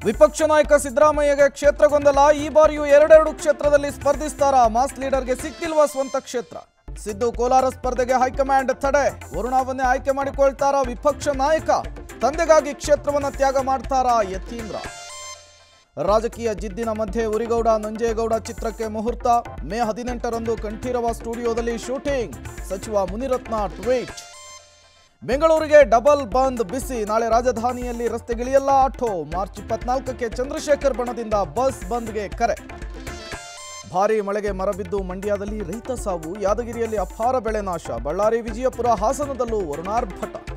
ವಿಪಕ್ಷ ನಾಯಕ ಸಿದ್ದರಾಮಯ್ಯಗೆ ಕ್ಷೇತ್ರ ಗೊಂದಲ ಈ ಬಾರಿಯೂ ಎರಡೆರಡು ಕ್ಷೇತ್ರದಲ್ಲಿ ಸ್ಪರ್ಧಿಸ್ತಾರ ಮಾಸ್ ಲೀಡರ್ಗೆ ಸಿಕ್ಕಿಲ್ವಾ ಸ್ವಂತ ಕ್ಷೇತ್ರ ಸಿದ್ದು ಕೋಲಾರ ಸ್ಪರ್ಧೆಗೆ ಹೈಕಮಾಂಡ್ ತಡೆ ವರುಣವನ್ನೇ ಆಯ್ಕೆ ಮಾಡಿಕೊಳ್ತಾರ ವಿಪಕ್ಷ ನಾಯಕ ತಂದೆಗಾಗಿ ಕ್ಷೇತ್ರವನ್ನ ತ್ಯಾಗ ಮಾಡ್ತಾರಾ ಯತೀಂದ್ರ ರಾಜಕೀಯ ಜಿದ್ದಿನ ಮಧ್ಯೆ ಉರಿಗೌಡ ನಂಜೇಗೌಡ ಚಿತ್ರಕ್ಕೆ ಮುಹೂರ್ತ ಮೇ ಹದಿನೆಂಟರಂದು ಕಂಠೀರವ ಸ್ಟುಡಿಯೋದಲ್ಲಿ ಶೂಟಿಂಗ್ ಸಚಿವ ಮುನಿರತ್ನ ಟ್ವೀಟ್ ಬೆಂಗಳೂರಿಗೆ ಡಬಲ್ ಬಂದ್ ಬಿಸಿ ನಾಳೆ ರಾಜಧಾನಿಯಲ್ಲಿ ರಸ್ತೆಗಿಳಿಯಲ್ಲ ಆಟೋ ಮಾರ್ಚ್ ಇಪ್ಪತ್ನಾಲ್ಕಕ್ಕೆ ಚಂದ್ರಶೇಖರ್ ಬಣದಿಂದ ಬಸ್ ಬಂದ್ಗೆ ಕರೆ ಭಾರೀ ಮಳೆಗೆ ಮರಬಿದ್ದು ಮಂಡ್ಯದಲ್ಲಿ ರೈತ ಸಾವು ಯಾದಗಿರಿಯಲ್ಲಿ ಅಪಾರ ಬೆಳೆ ನಾಶ ಬಳ್ಳಾರಿ ವಿಜಯಪುರ ಹಾಸನದಲ್ಲೂ ವರುಣಾರ್ಭಟ